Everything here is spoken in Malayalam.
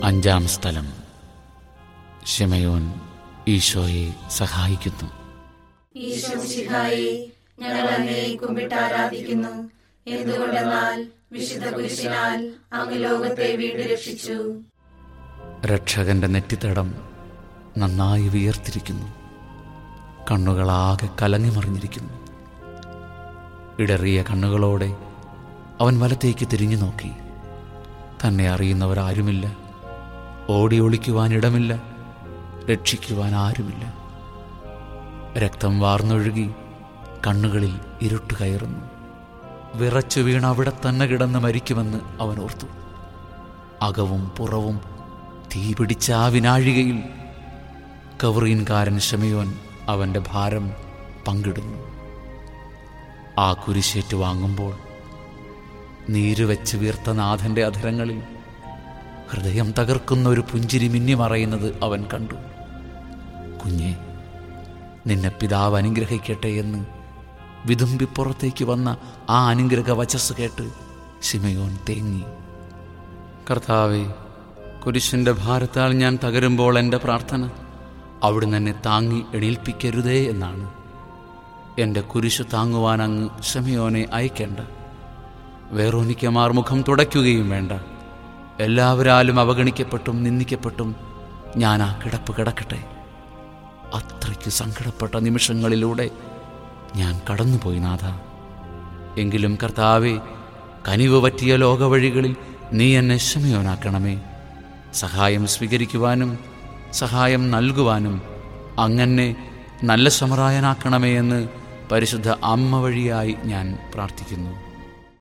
അഞ്ചാം സ്ഥലം ഷെമയോൻ ഈശോയെ സഹായിക്കുന്നു ഈശോ ശിഹായി ഞങ്ങൾ അങ്ങേ കുമ്പിട്ട് ആരാധിക്കുന്നു എന്തുകൊണ്ടെന്നാൽ വിശുദ്ധ കുരിശിനാൽ അങ്ങ് ലോകത്തെ വീട് രക്ഷിച്ചു രക്ഷകന്റെ നെറ്റിത്തടം നന്നായി വിയർത്തിരിക്കുന്നു കണ്ണുകളാകെ കലങ്ങിമറിഞ്ഞിരിക്കുന്നു ഇടറിയ കണ്ണുകളോടെ അവൻ വലത്തേക്ക് തിരിഞ്ഞു നോക്കി തന്നെ അറിയുന്നവരാരുമില്ല ഓടി ഒളിക്കുവാൻ ഇടമില്ല രക്ഷിക്കുവാൻ ആരുമില്ല രക്തം വാർന്നൊഴുകി കണ്ണുകളിൽ ഇരുട്ട് കയറുന്നു വിറച്ചു വീണ് അവിടെ തന്നെ കിടന്ന് മരിക്കുമെന്ന് അവൻ ഓർത്തു അകവും പുറവും തീ പിടിച്ച ആ വിനാഴികയിൽ കവറീൻകാരൻ ഷമയോൻ അവൻ്റെ ഭാരം പങ്കിടുന്നു ആ കുരിശേറ്റ് വാങ്ങുമ്പോൾ നീരുവെച്ച് വീർത്ത നാഥൻ്റെ അധരങ്ങളിൽ ഹൃദയം തകർക്കുന്ന ഒരു പുഞ്ചിരി മിന്നിമറയുന്നത് അവൻ കണ്ടു കുഞ്ഞെ നിന്നെ പിതാവ് അനുഗ്രഹിക്കട്ടെ എന്ന് വിതുമ്പിപ്പുറത്തേക്ക് വന്ന ആ അനുഗ്രഹ വചസ് കേട്ട് ശിമയോൻ തേങ്ങി കർത്താവെ കുരിശിൻ്റെ ഭാരത്താൽ ഞാൻ തകരുമ്പോൾ എൻ്റെ പ്രാർത്ഥന അവിടുന്ന് എന്നെ താങ്ങി എണീൽപ്പിക്കരുതേ എന്നാണ് എൻ്റെ കുരിശ് താങ്ങുവാൻ അങ്ങ് ഷമിയോനെ അയക്കേണ്ട വേറോനിക്കമാർ മുഖം തുടയ്ക്കുകയും വേണ്ട എല്ലാവരാലും അവഗണിക്കപ്പെട്ടും നിന്ദിക്കപ്പെട്ടും ഞാൻ ആ കിടപ്പ് കിടക്കട്ടെ അത്രയ്ക്ക് സങ്കടപ്പെട്ട നിമിഷങ്ങളിലൂടെ ഞാൻ കടന്നുപോയി നാഥ എങ്കിലും കർത്താവെ കനിവ് പറ്റിയ ലോകവഴികളിൽ നീ എന്നെ ക്ഷമയോനാക്കണമേ സഹായം സ്വീകരിക്കുവാനും സഹായം നൽകുവാനും അങ്ങനെ നല്ല സമറായനാക്കണമേ എന്ന് പരിശുദ്ധ അമ്മ വഴിയായി ഞാൻ പ്രാർത്ഥിക്കുന്നു